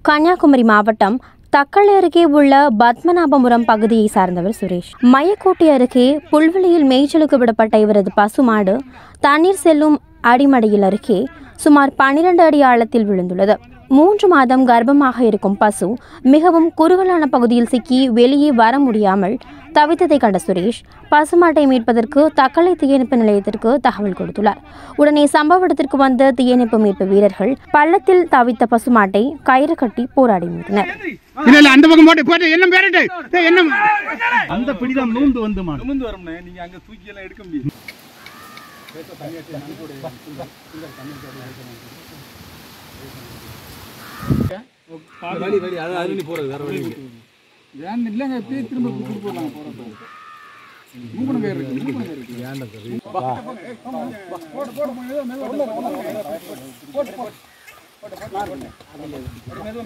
கன்னியாகுமரி மாவட்டம் தக்கலை அருகே உள்ள பத்மநாபபுரம் பகுதியை சார்ந்தவர் சுரேஷ் மயக்கோட்டை அருகே புல்வெளியில் மேய்ச்சலுக்கு விடப்பட்ட இவரது பசுமாடு தண்ணீர் செல்லும் அடிமடையில் அருகே சுமார் பனிரெண்டு அடி ஆழத்தில் விழுந்துள்ளது மூன்று மாதம் கர்ப்பமாக இருக்கும் பசு மிகவும் குறுகலான பகுதியில் சிக்கி வெளியே வர முடியாமல் தவித்ததை கண்ட சுரேஷ் பசுமாட்டை மீட்பதற்கு தக்கலை தீயணைப்பு நிலையத்திற்கு தகவல் கொடுத்துள்ளார் உடனே சம்பவ இடத்திற்கு வந்த தீயணைப்பு மீட்பு வீரர்கள் பள்ளத்தில் தவித்த பசுமாட்டை கயிறு கட்டி போராடி மீட்டனர் இல்ல இல்ல அந்த பக்கம் போட்டு போட்டு என்ன பேரட்டு ஏய், என்ன அந்த பிடிதான் நூந்து வந்து மாடு நிமிந்து வரும்ண்ணே நீங்க அங்க தூக்கி எல்லாம் எடுக்க முடியும் வழி வழி அது அது நீ போறது வேற வழி ஏன் இல்லைங்க இப்பயே திரும்ப கூட்டு போடலாம் போறப்ப மூணு பேர் இருக்கு மூணு பேர் இருக்கு போட்டு போட்டு போட்டு